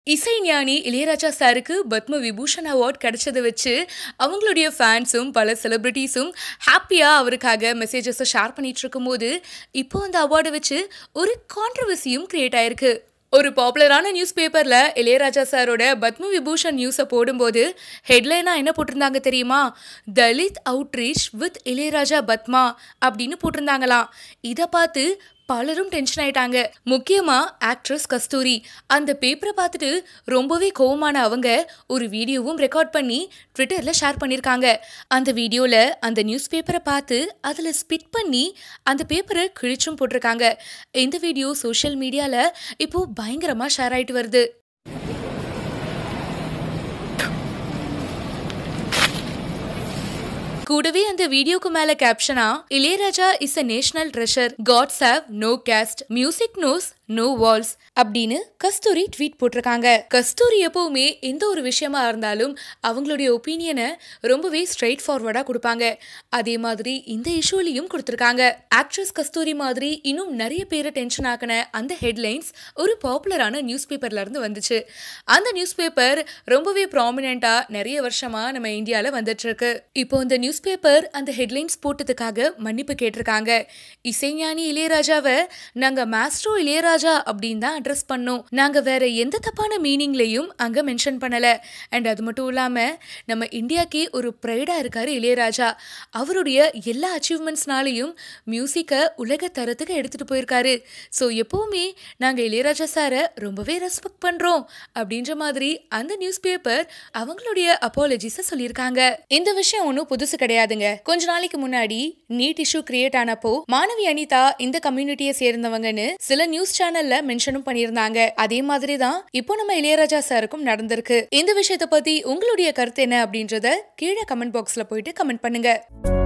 இசைஞானி இளையராஜா சாருக்கு பத்ம விபூஷன் அவார்ட் கிடைச்சதை வச்சு அவங்களுடைய ஃபேன்ஸும் பல செலிபிரிட்டிஸும் ஹாப்பியாக அவருக்காக மெசேஜஸை ஷேர் பண்ணிட்டு இருக்கும்போது இப்போ அந்த அவார்டை வச்சு ஒரு கான்ட்ரவர்சியும் கிரியேட் ஆயிருக்கு ஒரு பாப்புலரான நியூஸ் பேப்பரில் இளையராஜா சாரோட பத்ம விபூஷன் நியூஸை போடும்போது ஹெட்லைனாக என்ன போட்டிருந்தாங்க தெரியுமா தலித் அவுட்ரீச் வித் இளையராஜா பத்மா அப்படின்னு போட்டிருந்தாங்களாம் இதை பார்த்து பலரும் டென்ஷன் ஆயிட்டாங்க முக்கியமா ஆக்ட்ரஸ் கஸ்தூரி அந்த பேப்பரை பார்த்துட்டு ரொம்பவே கோவமான அவங்க ஒரு வீடியோவும் ரெக்கார்ட் பண்ணி ட்விட்டர்ல ஷேர் பண்ணியிருக்காங்க அந்த வீடியோல அந்த நியூஸ் பேப்பரை பார்த்து அதில் ஸ்பிட் பண்ணி அந்த பேப்பரை கிழிச்சும் போட்டிருக்காங்க இந்த வீடியோ சோஷியல் மீடியால இப்போ பயங்கரமா ஷேர் ஆயிட்டு வருது கூடவே அந்த வீடியோக்கு மேல கேப்ஷனா Ilaiyaraaja is a national treasure gods have no caste music knows no walls அப்படின்னு கஸ்தூரி ட்வீட் போட்டிருக்காங்க கஸ்தூரி எப்பவுமே எந்த ஒரு விஷயமா இருந்தாலும் அவங்களுடைய ஒப்பீனியனை ரொம்பவே ஸ்ட்ரெயிட் ஃபார்வர்டா கொடுப்பாங்க அதே மாதிரி இந்த இஷ்யூலையும் கொடுத்துருக்காங்க ஆக்ட்ரஸ் கஸ்தூரி மாதிரி இன்னும் நிறைய பேரை டென்ஷன் ஆக்கின அந்த ஹெட்லைன்ஸ் ஒரு பாப்புலரான நியூஸ் பேப்பர்ல இருந்து வந்துச்சு அந்த நியூஸ் பேப்பர் ரொம்பவே ப்ராமினெண்டா நிறைய வருஷமா நம்ம இந்தியாவில் வந்துட்டு இருக்கு இப்போ இந்த நியூஸ் பேப்பர் அந்த ஹெட்லைன்ஸ் போட்டதுக்காக மன்னிப்பு கேட்டிருக்காங்க இசைஞானி இளையராஜாவை நாங்க மாஸ்ட்ரோ இளையராஜா அப்படின்னு தான் அட்ரஸ் பண்ணோம் நாங்க வேற எந்த தப்பான மீனிங்லையும் அங்க மென்ஷன் பண்ணல அண்ட் அது மட்டும் இல்லாம நம்ம இந்தியாக்கே ஒரு ப்ரைடா இருக்காரு இளையராஜா அவருடைய எல்லா அச்சீவ்மெண்ட்ஸ்னாலையும் மியூசிக்கை உலக தரத்துக்கு எடுத்துட்டு போயிருக்காரு ஸோ எப்பவுமே நாங்க இளையராஜா சாரை ரொம்பவே ரெஸ்பெக்ட் பண்றோம் அப்படின்ற மாதிரி அந்த நியூஸ் பேப்பர் அவங்களுடைய அப்பாலஜிஸை சொல்லியிருக்காங்க இந்த விஷயம் ஒன்றும் புதுசு கிடையாதுங்க கொஞ்ச நாளைக்கு முன்னாடி நீட் இஷ்யூ கிரியேட் ஆனப்போ மாணவி அனிதா இந்த கம்யூனிட்டியை சேர்ந்தவங்கன்னு சில நியூஸ் சேனல்ல மென்ஷனும் பண்ணியிருந்தாங்க அதே மாதிரி தான் இப்போ நம்ம இளையராஜா சாருக்கும் நடந்திருக்கு இந்த விஷயத்தை பத்தி உங்களுடைய கருத்து என்ன அப்படின்றத கீழே கமெண்ட் பாக்ஸ்ல போயிட்டு கமெண்ட் பண்ணுங்க